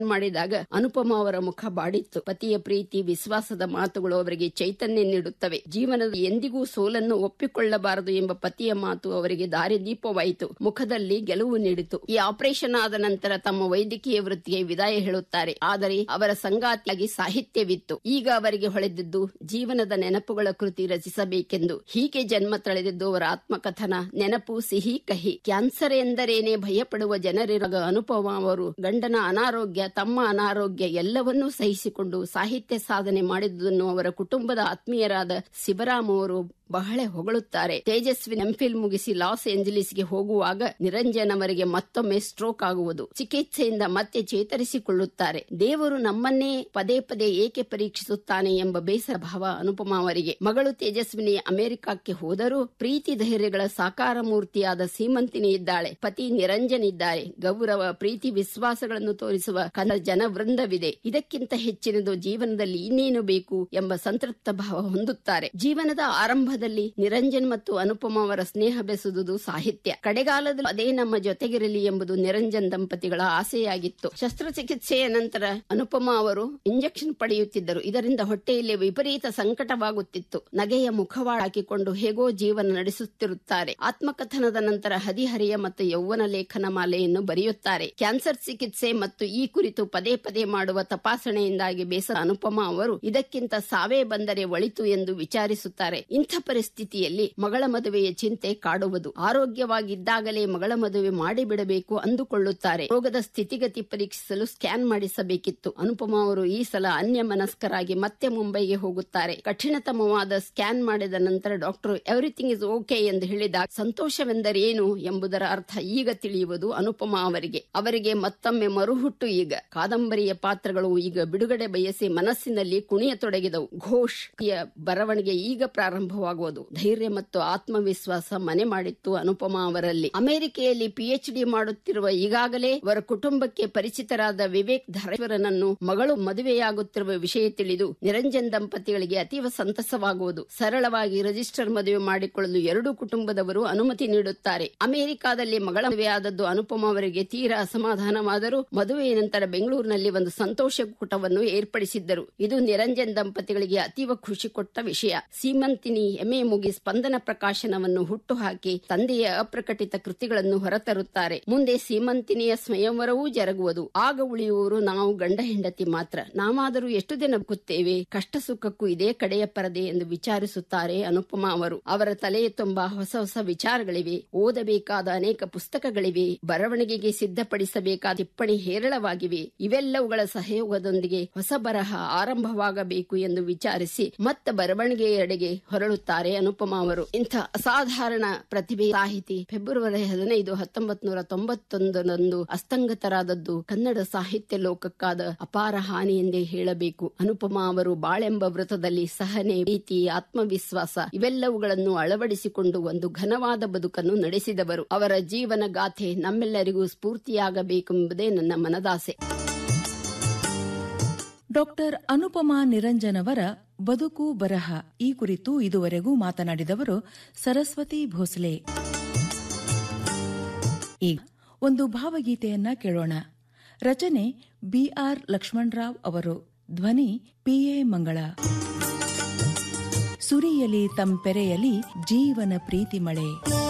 ಮಾಡಿದಾಗ ಅನುಪಮ ಅವರ ಮುಖ ಬಾಡಿತ್ತು ಪತಿಯ ಪ್ರೀತಿ ವಿಶ್ವಾಸದ ಮಾತುಗಳು ಅವರಿಗೆ ಚೈತನ್ಯ ನೀಡುತ್ತವೆ ಜೀವನದ ಎಂದಿಗೂ ಸೋಲನ್ನು ಒಪ್ಪಿಕೊಳ್ಳಬಾರದು ಎಂಬ ಪತಿಯ ಮಾತು ಅವರಿಗೆ ದಾರಿದೀಪವಾಯಿತು ಮುಖದಲ್ಲಿ ಗೆಲುವು ನೀಡಿತು ಈ ಆಪರೇಷನ್ ಆದ ನಂತರ ತಮ್ಮ ವೈದ್ಯಕೀಯ ವೃತ್ತಿಗೆ ವಿದಾಯ ಹೇಳುತ್ತಾರೆ ಆದರೆ ಅವರ ಸಂಗಾತಿಯಾಗಿ ಸಾಹಿತ್ಯವಿತ್ತು ಈಗ ಅವರಿಗೆ ಹೊಳೆದಿದ್ದು ಜೀವನದ ನೆನಪುಗಳ ಕೃತಿ ರಚಿಸಬೇಕೆಂದು ಹೀಗೆ ಜನ್ಮ ತಳೆದಿದ್ದು ಅವರ ಆತ್ಮಕಥನ ನೆನಪು ಸಿಹಿ ಕಹಿ ಕ್ಯಾನ್ಸರ್ ಎಂದರೇನೆ ಭಯಪಡುವ ಜನರಿರಾಗ ಅನುಪಮ ಅವರು ಗಂಡನ ಅನಾರೋಗ್ಯ ತಮ್ಮ ಅನಾರೋಗ್ಯ ಎಲ್ಲವನ್ನೂ ಸಹಿಸಿಕೊಂಡು ಸಾಹಿತ್ಯ ಸಾಧನೆ ಮಾಡಿದುದನ್ನು ಅವರ ಕುಟುಂಬದ ಆತ್ಮೀಯರಾದ ಶಿವರಾಮ್ ಅವರು ಬಹಳ ಹೊಗಳುತ್ತಾರೆ ತೇಜಸ್ವಿ ಎಂಫಿಲ್ ಮುಗಿಸಿ ಲಾಸ್ ಏಂಜಲೀಸ್ಗೆ ಹೋಗುವಾಗ ನಿರಂಜನ್ ಅವರಿಗೆ ಮತ್ತೊಮ್ಮೆ ಸ್ಟ್ರೋಕ್ ಆಗುವುದು ಚಿಕಿತ್ಸೆಯಿಂದ ಮತ್ತೆ ಚೇತರಿಸಿಕೊಳ್ಳುತ್ತಾರೆ ದೇವರು ನಮ್ಮನ್ನೇ ಪದೇ ಪದೇ ಏಕೆ ಪರೀಕ್ಷಿಸುತ್ತಾನೆ ಎಂಬ ಬೇಸರ ಭಾವ ಅನುಪಮಾ ಅವರಿಗೆ ಮಗಳು ತೇಜಸ್ವಿನಿ ಅಮೆರಿಕಕ್ಕೆ ಹೋದರೂ ಪ್ರೀತಿ ಧೈರ್ಯಗಳ ಸಾಕಾರ ಮೂರ್ತಿಯಾದ ಸೀಮಂತಿನಿ ಇದ್ದಾಳೆ ಪತಿ ನಿರಂಜನ್ ಇದ್ದಾರೆ ಗೌರವ ಪ್ರೀತಿ ವಿಶ್ವಾಸಗಳನ್ನು ತೋರಿಸುವ ಕನ್ನಡ ಜನ ವೃಂದವಿದೆ ಇದಕ್ಕಿಂತ ಹೆಚ್ಚಿನದು ಜೀವನದಲ್ಲಿ ಇನ್ನೇನು ಬೇಕು ಎಂಬ ಸಂತೃಪ್ತ ಭಾವ ಹೊಂದುತ್ತಾರೆ ಜೀವನದ ಆರಂಭದಲ್ಲಿ ನಿರಂಜನ್ ಮತ್ತು ಅನುಪಮ ಅವರ ಸ್ನೇಹ ಬೆಸುವುದು ಸಾಹಿತ್ಯ ಕಡೆಗಾಲದಲ್ಲಿ ಅದೇ ನಮ್ಮ ಜೊತೆಗಿರಲಿ ಎಂಬುದು ನಿರಂಜನ್ ದಂಪತಿಗಳ ಆಸೆಯಾಗಿತ್ತು ಶಸ್ತ್ರಚಿಕಿತ್ಸೆಯ ನಂತರ ಅನುಪಮ ಅವರು ಇಂಜೆಕ್ಷನ್ ಪಡೆಯುತ್ತಿದ್ದರು ಇದರಿಂದ ಹೊಟ್ಟೆಯಲ್ಲಿ ವಿಪರೀತ ಸಂಕಟವಾಗುತ್ತಿತ್ತು ನಗೆಯ ಮುಖವಾಡ ಹಾಕಿಕೊಂಡು ಹೇಗೋ ಜೀವನ ನಡೆಸುತ್ತಿರುತ್ತಾರೆ ಆತ್ಮಕಥನದ ನಂತರ ಹದಿಹರಿಯ ಮತ್ತು ಯೌವನ ಲೇಖನ ಮಾಲೆಯನ್ನು ಬರೆಯುತ್ತಾರೆ ಕ್ಯಾನ್ಸರ್ ಚಿಕಿತ್ಸೆ ಮತ್ತು ಈ ಕುರಿತು ಪದೇ ಪದೇ ಮಾಡುವ ತಪಾಸಣೆಯಿಂದಾಗಿ ಬೇಸರ ಅನುಪಮ ಅವರು ಇದಕ್ಕಿಂತ ಸಾವೇ ಬಂದರೆ ಒಳಿತು ಎಂದು ವಿಚಾರಿಸುತ್ತಾರೆ ಇಂಥ ಪರಿಸ್ಥಿತಿಯಲ್ಲಿ ಮಗಳ ಮದುವೆಯ ಚಿಂತೆ ಕಾಡುವುದು ಆರೋಗ್ಯವಾಗಿದ್ದಾಗಲೇ ಮಗಳ ಮದುವೆ ಮಾಡಿಬಿಡಬೇಕು ಅಂದುಕೊಳ್ಳುತ್ತಾರೆ ರೋಗದ ಸ್ಥಿತಿಗತಿ ಪರೀಕ್ಷಿಸಲು ಸ್ಕ್ಯಾನ್ ಮಾಡಿಸಬೇಕಿತ್ತು ಅನುಪಮ ಅವರು ಈ ಸಲ ಅನ್ಯ ಮನಸ್ಕರಾಗಿ ಮತ್ತೆ ಮುಂಬೈಗೆ ಹೋಗುತ್ತಾರೆ ಕಠಿಣತಮವಾದ ಸ್ಕ್ಯಾನ್ ಮಾಡಿದ ನಂತರ ಡಾಕ್ಟರ್ ಎವ್ರಿಥಿಂಗ್ ಇಸ್ ಓಕೆ ಎಂದು ಹೇಳಿದಾಗ ಸಂತೋಷವೆಂದರೇನು ಎಂಬುದರ ಅರ್ಥ ಈಗ ತಿಳಿಯುವುದು ಅನುಪಮ ಅವರಿಗೆ ಅವರಿಗೆ ಮತ್ತೊಮ್ಮೆ ಮರುಹುಟ್ಟು ಈಗ ಕಾದಂಬರಿಯ ಪಾತ್ರಗಳು ಈಗ ಬಿಡುಗಡೆ ಬಯಸಿ ಮನಸ್ಸಿನಲ್ಲಿ ಕುಣಿಯತೊಡಗಿದವು ಘೋಷ್ ಯ ಬರವಣಿಗೆ ಈಗ ಪ್ರಾರಂಭವಾಗುವುದು ಧೈರ್ಯ ಮತ್ತು ಆತ್ಮವಿಶ್ವಾಸ ಮನೆ ಮಾಡಿತ್ತು ಅನುಪಮ ಅವರಲ್ಲಿ ಅಮೆರಿಕೆಯಲ್ಲಿ ಪಿಎಚ್ ಡಿ ಮಾಡುತ್ತಿರುವ ಈಗಾಗಲೇ ಅವರ ಕುಟುಂಬಕ್ಕೆ ಪರಿಚಿತರಾದ ವಿವೇಕ್ ಧರೇಶ್ವರನನ್ನು ಮಗಳು ಮದುವೆಯಾಗುತ್ತಿರುವ ವಿಷಯ ತಿಳಿದು ನಿರಂಜನ್ ದಂಪತಿಗಳಿಗೆ ಅತೀವ ಸಂತಸವಾಗುವುದು ಸರಳವಾಗಿ ರಿಜಿಸ್ಟರ್ ಮದುವೆ ಮಾಡಿಕೊಳ್ಳಲು ಎರಡೂ ಕುಟುಂಬದವರು ಅನುಮತಿ ನೀಡುತ್ತಾರೆ ಅಮೆರಿಕಾದಲ್ಲಿ ಮಗಳ ಮದುವೆಯಾದದ್ದು ಅನುಪಮ ಅವರಿಗೆ ತೀರಾ ಅಸಮಾಧಾನವಾದರೂ ಮದುವೆಯ ನಂತರ ಬೆಂಗಳೂರಿನಲ್ಲಿ ಒಂದು ಸಂತೋಷ ಕೂಟವನ್ನು ಏರ್ಪಡಿಸಿದ್ದರು ಇದು ನಿರಂಜನ್ ದಂಪತಿಗಳಿಗೆ ಅತೀವ ಖುಷಿ ಕೊಟ್ಟ ವಿಷಯ ಸೀಮಂತಿನಿ ಎಮೆ ಮುಗಿ ಸ್ಪಂದನ ಪ್ರಕಾಶನವನ್ನು ಹುಟ್ಟುಹಾಕಿ ತಂದೆಯ ಅಪ್ರಕಟಿತ ಕೃತಿಗಳನ್ನು ಹೊರತರುತ್ತಾರೆ ಮುಂದೆ ಸೀಮಂತಿನಿಯ ಸ್ವಯಂವರವೂ ಜರುಗುವುದು ಆಗ ಉಳಿಯುವವರು ನಾವು ಗಂಡ ಹೆಂಡತಿ ಮಾತ್ರ ನಾವಾದರೂ ಎಷ್ಟು ದಿನ ಬದುಕುತ್ತೇವೆ ಕಷ್ಟ ಸುಖಕ್ಕೂ ಇದೇ ಕಡೆಯ ಪರದೆ ಎಂದು ವಿಚಾರಿಸುತ್ತಾರೆ ಅನುಪಮ ಅವರು ಅವರ ತಲೆಯ ತುಂಬಾ ಹೊಸ ಹೊಸ ವಿಚಾರಗಳಿವೆ ಓದಬೇಕಾದ ಅನೇಕ ಪುಸ್ತಕಗಳಿವೆ ಬರವಣಿಗೆಗೆ ಸಿದ್ಧಪಡಿಸಬೇಕಾದ ಟಿಪ್ಪಣಿ ಹೇರಳವಾಗಿವೆ ಇವೆಲ್ಲವುಗಳ ಸಹಯೋಗದೊಂದಿಗೆ ಹೊಸ ಬರಹ ಆರಂಭವಾಗಬೇಕು ಎಂದು ವಿಚಾರಿಸಿ ಮತ್ತ ಬರವಣಿಗೆಯೆಡೆಗೆ ಹೊರಳುತ್ತಾರೆ ಅನುಪಮ ಅವರು ಇಂಥ ಅಸಾಧಾರಣ ಪ್ರತಿಭೆ ಸಾಹಿತಿ ಫೆಬ್ರವರಿ ಹದಿನೈದು ಹತ್ತೊಂಬತ್ ನೂರ ತೊಂಬತ್ತೊಂದರಂದು ಅಸ್ತಂಗತರಾದದ್ದು ಕನ್ನಡ ಸಾಹಿತ್ಯ ಲೋಕಕ್ಕಾದ ಅಪಾರ ಹಾನಿ ಎಂದೇ ಹೇಳಬೇಕು ಅನುಪಮ ಅವರು ಬಾಳೆಂಬ ವೃತ್ತದಲ್ಲಿ ಸಹನೆ ಪ್ರೀತಿ ಆತ್ಮವಿಶ್ವಾಸ ಇವೆಲ್ಲವುಗಳನ್ನು ಅಳವಡಿಸಿಕೊಂಡು ಒಂದು ಘನವಾದ ಬದುಕನ್ನು ನಡೆಸಿದವರು ಅವರ ಜೀವನ ಗಾಥೆ ನಮ್ಮೆಲ್ಲರಿಗೂ ಸ್ಫೂರ್ತಿಯಾಗಬೇಕೆಂಬುದೇ ನನ್ನ ಮನದಾಸೆ ಡಾಕ್ಟರ್ ಅನುಪಮಾ ನಿರಂಜನ್ ಅವರ ಬದುಕು ಬರಹ ಈ ಕುರಿತು ಇದುವರೆಗೂ ಮಾತನಾಡಿದವರು ಸರಸ್ವತಿ ಭೋಸಲೆ ಈಗ ಒಂದು ಭಾವಗೀತೆಯನ್ನ ಕೇಳೋಣ ರಚನೆ ಬಿಆರ್ ಲಕ್ಷ್ಮಣರಾವ್ ಅವರು ಧ್ವನಿ ಪಿಎ ಮಂಗಳ ಸುರಿಯಲಿ ತಂಪೆರೆಯಲಿ ಜೀವನ ಪ್ರೀತಿ ಮಳೆ